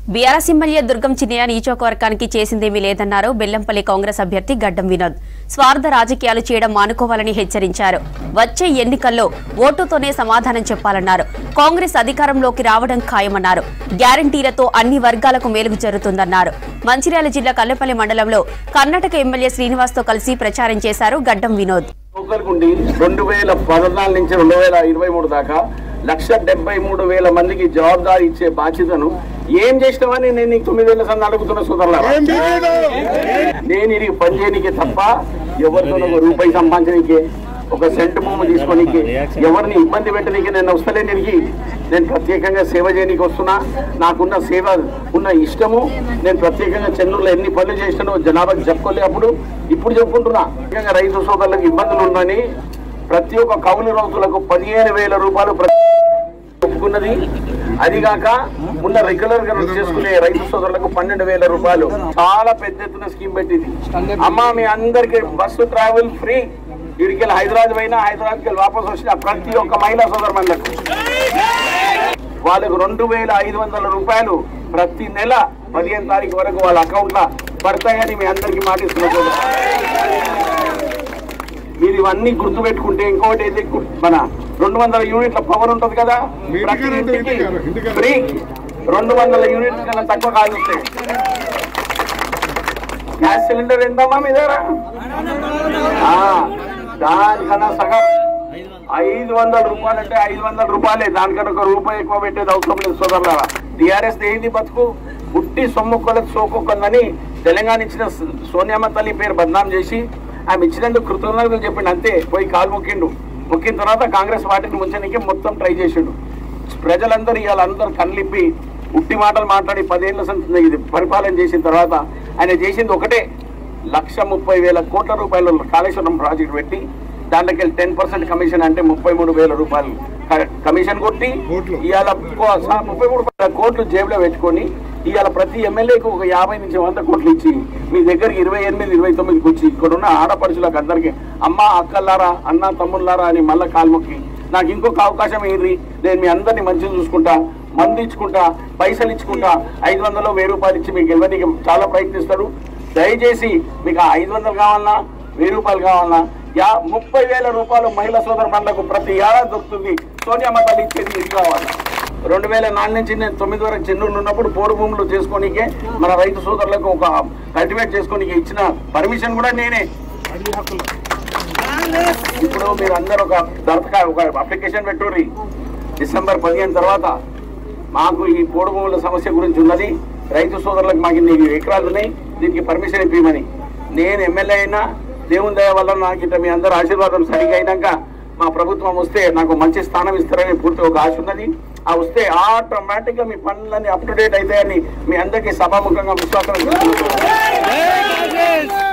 BRS MLA దుర్గం చిన్నయ్య నియోజకవర్గానికి చేసిందేమీ లేదన్నారు బెల్లంపల్లి కాంగ్రెస్ అభ్యర్థి గడ్డం వినోద్ స్వార్థ రాజకీయాలు చేయడం మానుకోవాలని హెచ్చరించారు వచ్చే ఎన్నికల్లో ఓటుతోనే సమాధానం చెప్పాలన్నారు కాంగ్రెస్ అధికారంలోకి రావడం ఖాయమన్నారు గ్యారంటీలతో అన్ని వర్గాలకు మేలుగు జరుగుతుందన్నారు మంచిర్యాల జిల్లా కల్లెపల్లి మండలంలో కర్ణాటక ఎమ్మెల్యే శ్రీనివాస్తో కలిసి ప్రచారం చేశారు గడ్డం వినోద్ లోకల్కుండి రెండు వేల పద్నాలుగు నుంచి రెండు వేల ఇరవై మూడు దాకా లక్ష డెబ్బై మూడు వేల మందికి జవాబుదారీ ఇచ్చే బాధ్యతను ఏం చేసినావని నేను నీకు తొమ్మిది వేల సార్లు అడుగుతున్న సోదరులారా నేను ఇది పని చేయనీకే తప్ప ఎవరితో ఒక రూపాయి సంపాదించనీకే ఒక సెంటు భూమి తీసుకోనీకి ఎవరిని ఇబ్బంది పెట్టనీకి నేను వస్తలే దీనికి నేను ప్రత్యేకంగా సేవ చేయనీకి వస్తున్నా నాకున్న సేవ ఉన్న ఇష్టము నేను ప్రత్యేకంగా చెన్నూరులో ఎన్ని పనులు చేసినానో జనాభాకి చెప్పుకోలే అప్పుడు ఇప్పుడు చెప్పుకుంటున్నా ముఖ్యంగా రైతు సోదరులకు ఇబ్బందులు ఉందని ప్రతి ఒక్క కౌలు రైతులకు పదిహేను వేల రూపాయలు ప్రతి ఒప్పుకున్నది అది కాక ఉన్న రెగ్యులర్ గా చేసుకునే రైతు సోదరులకు పన్నెండు వేల రూపాయలు చాలా పెద్ద ఎత్తున స్కీమ్ పెట్టింది అమ్మ మీ అందరికి బస్సు ట్రావెల్ ఫ్రీ ఇడికెళ్ళి హైదరాబాద్ పోయినా హైదరాబాద్కి వెళ్ళి వాపస్ వచ్చిన ప్రతి ఒక్క మహిళా సోదరులకు వాళ్ళకు రెండు వేల ఐదు వందల రూపాయలు ప్రతి నెల పదిహేను తారీఖు వరకు వాళ్ళ అకౌంట్ లో పడతాయని మీ అందరికి మాటిస్తున్నా మీరు ఇవన్నీ గుర్తు పెట్టుకుంటే ఇంకోటి అయితే గు- మన రెండు వందల యూనిట్ల పవర్ ఉంటది కదా ప్రతి ఇంటికి ఫ్రీ రెండు వందల యూనిట్ల కన్నా తక్కువ కాలుస్తాయి గ్యాస్ సిలిండర్ ఎంతమ్మా మీ దగ్గర ఆ, దానికన్నా సగం ఐదు వందల రూపాయలు అంటే ఐదు వందల రూపాయలే దానికన్నా ఒక రూపాయి ఎక్కువ పెట్టేది అవసరం లేదు సోదరులారా టిఆర్ఎస్ ఏంది బతుకు పుట్టి సొమ్ముకోలకు సోకొక్కందని తెలంగాణ ఇచ్చిన స- సోనియామ్మ తల్లి పేరు బద్నాం చేసి ఆమె ఇచ్చినందుకు కృతజ్ఞతలు చెప్పిండు అంతే పోయి కాలు మొక్కిండు మొక్కిన తర్వాత కాంగ్రెస్ పార్టీని ముంచడానికి మొత్తం ట్రై చేసిండు ప్రజలందరూ ఇవాళ అందరూ కళ్ళిప్పి ఉట్టి మాటలు మాట్లాడి పదేళ్ల సంత ఇది పరిపాలన చేసిన తర్వాత ఆయన చేసింది ఒకటే లక్ష ముప్పై వేల కోట్ల రూపాయల కాళేశ్వరం ప్రాజెక్ట్ పెట్టి దాంట్లోకి వెళ్ళి టెన్ పర్సెంట్ కమిషన్ అంటే ముప్పై మూడు వేల రూపాయలు క- కమిషన్ కొట్టి ఇవాళ కో- సా- ముప్పై మూడు వేల కోట్లు జేబులో పెట్టుకొని ఇవాళ ప్రతి ఎమ్మెల్యేకు ఒక యాభై నుంచి వంద కోట్లు ఇచ్చి మీ దగ్గరికి ఇరవై ఎనిమిది ఇరవై తొమ్మిదికి వచ్చి ఇక్కడ ఉన్న ఆడపడుచులకు అందరికీ అమ్మ అక్కల్లారా అన్న తమ్ముళ్ళారా అని మళ్ళా కాల్మొక్కి నాకు ఇంకొక అవకాశం ఏంటి నేను మీ అందరినీ మంచిగా చూసుకుంటా మందు ఇచ్చుకుంటా పైసలు ఇచ్చుకుంటా ఐదు వందలు వెయ్యి రూపాయలు ఇచ్చి మీకు ఇవ్వడానికి చాలా ప్రయత్నిస్తారు దయచేసి మీకు ఆ ఐదు వందలు కావాలన్నా వెయ్యి రూపాయలు కావాలన్నా యా ముప్పై వేల రూపాయలు మహిళా సోదర పండ్లకు ప్రతి ఏడాది దొరుకుతుంది సోనియమ్మ తల్లి ఇచ్చేది ఇది కావాలి రెండు వేల నాలుగు నుంచి నేను తొమ్మిది వరకు చెన్నూరు ఉన్నప్పుడు పోడు భూములు చేసుకోనికే మన రైతు సోదరులకు ఒక కల్టివేట్ చేసుకోనికి ఇచ్చిన పర్మిషన్ కూడా నేనే ఇప్పుడు మీరు అందరు ఒక దరఖా ఒక అప్లికేషన్ పెట్టుర్రి డిసెంబర్ పదిహేను తర్వాత మాకు ఈ పోడు భూముల సమస్య గురించి ఉన్నది రైతు సోదరులకు మాకు ఇన్ని ఎకరాలు ఉన్నాయి దీనికి పర్మిషన్ ఇప్పిమని నేను ఎమ్మెల్యే అయినా దేవుని దయ వల్ల నాకు ఇట్లా మీ అందరు ఆశీర్వాదం సరిగా అయినాక మా ప్రభుత్వం వస్తే నాకు మంచి స్థానం ఇస్తారని పూర్తి ఒక ఆశ ఉన్నది ఆ వస్తే ఆటోమేటిక్ గా మీ పనులన్నీ అప్ టు డేట్ అవుతాయని మీ అందరికీ సభాముఖంగా విశ్వాసం